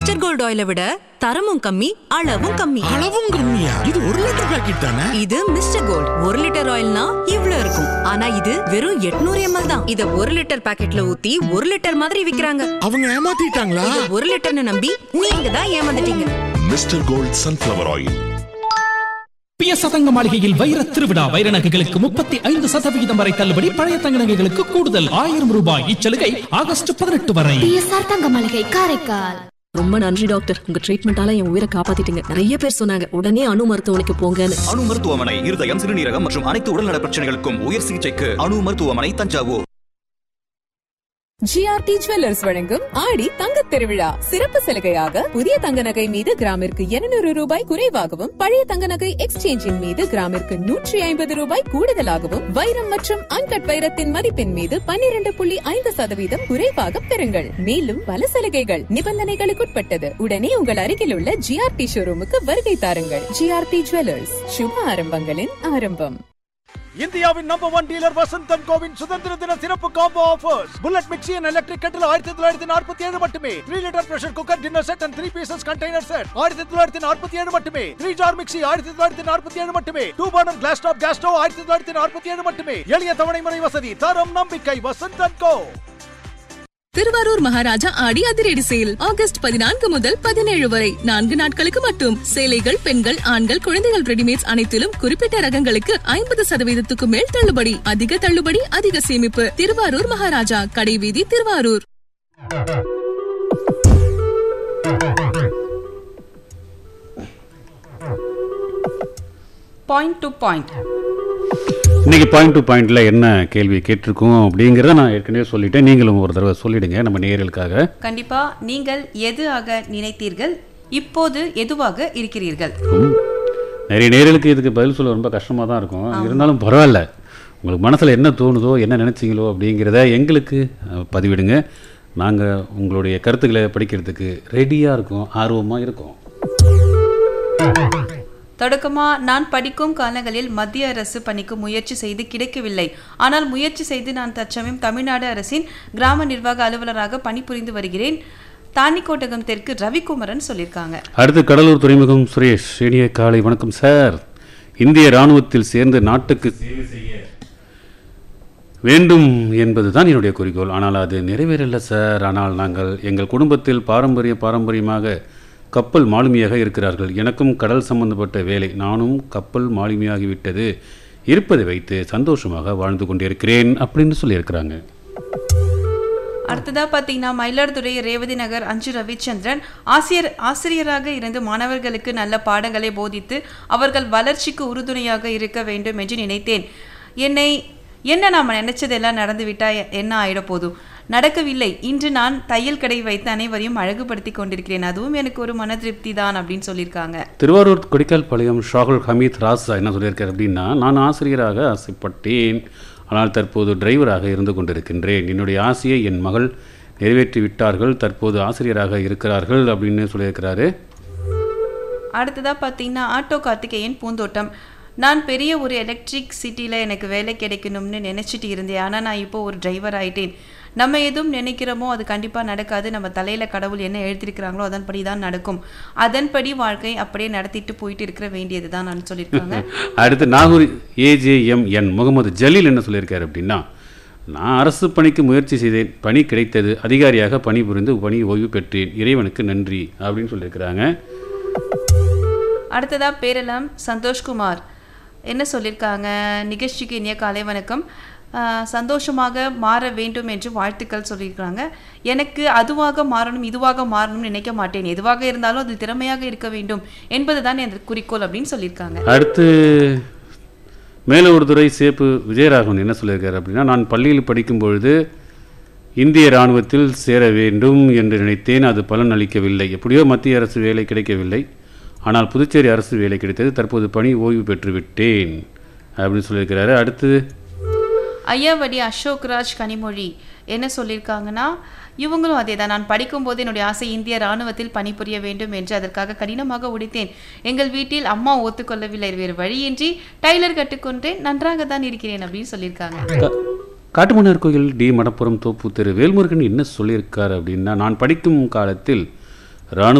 Mister gold ஆயிலை விட தரமும் கம்மி அளவும் கம்மி அளவும் கம்மியா இது ஒரு லிட்டர் பாக்கெட் தானே இது மிஸ்டர் கோல்ட் ஒரு லிட்டர் ஆயில்னா இவ்ளோ இருக்கும் ஆனா இது வெறும் 800 எம்எல் தான் இத ஒரு லிட்டர் பாக்கெட்ல ஊத்தி ஒரு லிட்டர் மாதிரி விக்கிறாங்க அவங்க ஏமாத்திட்டாங்களா இத ஒரு லிட்டர்னு நம்பி நீங்க தான் ஏமாந்துட்டீங்க மிஸ்டர் கோல்ட் சன்ஃப்ளவர் ஆயில் பிய சதங்க மாளிகையில் வைர திருவிழா வைர நகைகளுக்கு முப்பத்தி ஐந்து சதவிகிதம் வரை தள்ளுபடி பழைய தங்க நகைகளுக்கு கூடுதல் ஆயிரம் ரூபாய் இச்சலுகை ஆகஸ்ட் பதினெட்டு வரை பிஎஸ்ஆர் தங்க மளிகை காரைக்கால் ரொம்ப நன்றி டாக்டர் உங்க ட்ரீட்மெண்டால என் உயிரை காப்பாத்திட்டீங்க நிறைய பேர் சொன்னாங்க உடனே அணு மருத்துவமனைக்கு போங்கன்னு அணு மருத்துவமனை இருதயம் சிறுநீரகம் மற்றும் அனைத்து உடல்நல பிரச்சனைகளுக்கும் உயர் சிகிச்சைக்கு அணு மருத்துவமனை தஞ்சாவூர் ஜிஆர்டி ஜுவல்லர்ஸ் வழங்கும் ஆடி தங்கத் திருவிழா சிறப்பு சலுகையாக புதிய தங்க நகை மீது கிராமிற்கு 200 ரூபாய் குறைவாகவும் பழைய தங்க நகை எக்ஸ்சேஞ்சின் மீது கிராமிற்கு நூற்றி ஐம்பது ரூபாய் கூடுதலாகவும் வைரம் மற்றும் அன்கட் வைரத்தின் மதிப்பின் மீது 12.5% புள்ளி ஐந்து சதவீதம் குறைவாக பெறுங்கள் மேலும் பல சலுகைகள் நிபந்தனைகளுக்குட்பட்டது உடனே உங்கள் அருகில் உள்ள ஜிஆர்டி ஷோரூமுக்கு வருகை தாருங்கள் ஜிஆர்டி ஜுவல்லர்ஸ் சுப ஆரம்பங்களின் ஆரம்பம் இந்தியாவின் நம்பர் ஒன் டீலர் வசந்தன் கோவின் சுதந்திர தின சிறப்பு combo offers bullet mixie and electric கட்டில் ஆயிரத்தி தொள்ளாயிரத்தி நாற்பத்தி ஏழு மட்டுமே three litre pressure cooker dinner set and three pieces container set ஆயிரத்தி தொள்ளாயிரத்தி நாற்பத்தி ஏழு மட்டுமே த்ரீ ஜார் மிக்சி ஆயிரத்தி தொள்ளாயிரத்தி நாற்பத்தி ஏழு மட்டுமே two burner glass top gas stove ஆயிரத்தி தொள்ளாயிரத்தி நாற்பத்தி ஏழு மட்டுமே எளிய தவணை முறை வசதி தரம் நம்பிக்கை வசந்தன் கோ திருவாரூர் மகாராஜா ஆடி அதிரடி சேல் ஆகஸ்ட் பதினான்கு முதல் பதினேழு வரை நான்கு நாட்களுக்கு மட்டும் சேலைகள் பெண்கள் ஆண்கள் குழந்தைகள் ரெடிமேட்ஸ் அனைத்திலும் குறிப்பிட்ட ரகங்களுக்கு ஐம்பது சதவீதத்துக்கு மேல் தள்ளுபடி அதிக தள்ளுபடி அதிக சேமிப்பு திருவாரூர் மகாராஜா கடைவீதி திருவாரூர் பாயிண்ட் டு பாயிண்ட் இன்னைக்கு பாயிண்ட் டு பாயிண்ட்ல என்ன கேள்வி கேட்டிருக்கோம் அப்படிங்கிறத நான் ஏற்கனவே சொல்லிட்டேன் நீங்களும் ஒரு தடவை சொல்லிடுங்க நம்ம நேயர்களுக்காக கண்டிப்பா நீங்கள் எது ஆக நினைத்தீர்கள் இப்போது எதுவாக இருக்கிறீர்கள் ம். நிறைய நேயர்களுக்கு இதுக்கு பதில் சொல்ல ரொம்ப கஷ்டமாக தான் இருக்கும் இருந்தாலும் பரவாயில்ல உங்களுக்கு மனசில் என்ன தோணுதோ என்ன நினைச்சீங்களோ அப்படிங்கிறத எங்களுக்கு அஹ், பதிவிடுங்க நாங்கள் உங்களுடைய கருத்துக்களை படிக்கிறதுக்கு ரெடியாக இருக்கோம் ஆர்வமாக இருக்கோம் தொடக்கமா நான் படிக்கும் காலங்களில் மத்திய அரசு பணிக்கு முயற்சி செய்து கிடைக்கவில்லை ஆனால் முயற்சி செய்து நான் தற்சமயம் தமிழ்நாடு அரசின் கிராம நிர்வாக அலுவலராக பணிபுரிந்து வருகிறேன் தானிக்கோட்டகம் தெற்கு ரவிக்குமரன் சொல்லியிருக்காங்க அடுத்து கடலூர் துறைமுகம் சுரேஷ் இனிய காலை வணக்கம் சார் இந்திய ராணுவத்தில் சேர்ந்து நாட்டுக்கு சேவை செய்ய வேண்டும் என்பதுதான் என்னுடைய குறிக்கோள் ஆனால் அது நிறைவேறல சார் ஆனால் நாங்கள் எங்கள் குடும்பத்தில் பாரம்பரிய பாரம்பரியமாக கப்பல் மாலுமியாக இருக்கிறார்கள் எனக்கும் கடல் சம்பந்தப்பட்ட வேலை நானும் கப்பல் மாலுமியாகிவிட்டது இருப்பதை வைத்து சந்தோஷமாக வாழ்ந்து கொண்டிருக்கிறேன் அப்படின்னு சொல்லியிருக்கிறாங்க அடுத்ததா பார்த்தீங்கன்னா மயிலாடுதுறை ரேவதி நகர் அஞ்சு ரவிச்சந்திரன் ஆசிரியர் ஆசிரியராக இருந்து மாணவர்களுக்கு நல்ல பாடங்களை போதித்து அவர்கள் வளர்ச்சிக்கு உறுதுணையாக இருக்க வேண்டும் என்று நினைத்தேன் என்னை என்ன நாம் நினைச்சதெல்லாம் நடந்து விட்டா என்ன ஆயிட போதும் நடக்கவில்லை இன்று நான் தையல் கடை வைத்து அனைவரையும் அழகுபடுத்தி கொண்டிருக்கிறேன் அதுவும் எனக்கு ஒரு மன திருப்தி தான் அப்படின்னு சொல்லியிருக்காங்க திருவாரூர் கொடிக்கால் பாளையம் ஷாகுல் ஹமீத் ராசா என்ன சொல்லியிருக்கார் அப்படின்னா நான் ஆசிரியராக ஆசைப்பட்டேன் ஆனால் தற்போது டிரைவராக இருந்து கொண்டிருக்கின்றேன் என்னுடைய ஆசையை என் மகள் நிறைவேற்றி விட்டார்கள் தற்போது ஆசிரியராக இருக்கிறார்கள் அப்படின்னு சொல்லியிருக்கிறாரு அடுத்ததாக பார்த்தீங்கன்னா ஆட்டோ கார்த்திகேயன் பூந்தோட்டம் நான் பெரிய ஒரு எலக்ட்ரிக் சிட்டியில் எனக்கு வேலை கிடைக்கணும்னு நினச்சிட்டு இருந்தேன் ஆனால் நான் இப்போ ஒரு டிரைவர் ஆயிட்டேன் நம்ம எதுவும் நினைக்கிறோமோ அது கண்டிப்பாக நடக்காது நம்ம தலையில் கடவுள் என்ன எழுதியிருக்கிறாங்களோ அதன்படி தான் நடக்கும் அதன்படி வாழ்க்கை அப்படியே நடத்திட்டு போயிட்டு இருக்கிற வேண்டியது தான் நான் சொல்லியிருக்காங்க அடுத்து நாகூர் ஏஜேஎம்என் முகமது ஜலீல் என்ன சொல்லியிருக்காரு அப்படின்னா நான் அரசு பணிக்கு முயற்சி செய்தேன் பணி கிடைத்தது அதிகாரியாக பணிபுரிந்து பணி ஓய்வு பெற்றேன் இறைவனுக்கு நன்றி அப்படின்னு சொல்லியிருக்கிறாங்க அடுத்ததாக பேரெல்லாம் சந்தோஷ்குமார் என்ன சொல்லியிருக்காங்க நிகழ்ச்சிக்கு இனிய காலை வணக்கம் ஆஹ் சந்தோஷமாக மாற வேண்டும் என்று வாழ்த்துக்கள் சொல்லியிருக்காங்க எனக்கு அதுவாக மாறணும் இதுவாக மாறணும்னு நினைக்க மாட்டேன் எதுவாக இருந்தாலும் அது திறமையாக இருக்க வேண்டும் என்பது தான் எனது குறிக்கோள் அப்படின்னு சொல்லியிருக்காங்க அடுத்து மேலூர்துறை சேப்பு விஜயராகவன் என்ன சொல்லியிருக்காரு அப்படின்னா நான் பள்ளியில் படிக்கும் பொழுது இந்திய இராணுவத்தில் சேர வேண்டும் என்று நினைத்தேன் அது பலன் அளிக்கவில்லை எப்படியோ மத்திய அரசு வேலை கிடைக்கவில்லை ஆனால் புதுச்சேரி அரசு வேலை கிடைத்தது தற்போது பணி ஓய்வு பெற்று விட்டேன் அப்படின்னு சொல்லியிருக்கிறாரு அடுத்து ஐயாவடி அசோக்ராஜ் கனிமொழி என்ன சொல்லியிருக்காங்கன்னா இவங்களும் அதே தான் நான் படிக்கும்போது என்னுடைய ஆசை இந்திய ராணுவத்தில் பணிபுரிய வேண்டும் என்று அதற்காக கடினமாக உடைத்தேன் எங்கள் வீட்டில் அம்மா ஒத்துக்கொள்ளவில்லை வேறு வழியின்றி டைலர் கற்றுக்கொண்டேன் நன்றாக தான் இருக்கிறேன் அப்படின்னு சொல்லியிருக்காங்க காட்டுமன்னார் கோயில் டி மடப்புறம் தோப்பு தெரு வேல்முருகன் என்ன சொல்லியிருக்காரு அப்படின்னா நான் படிக்கும் காலத்தில் இராணுவ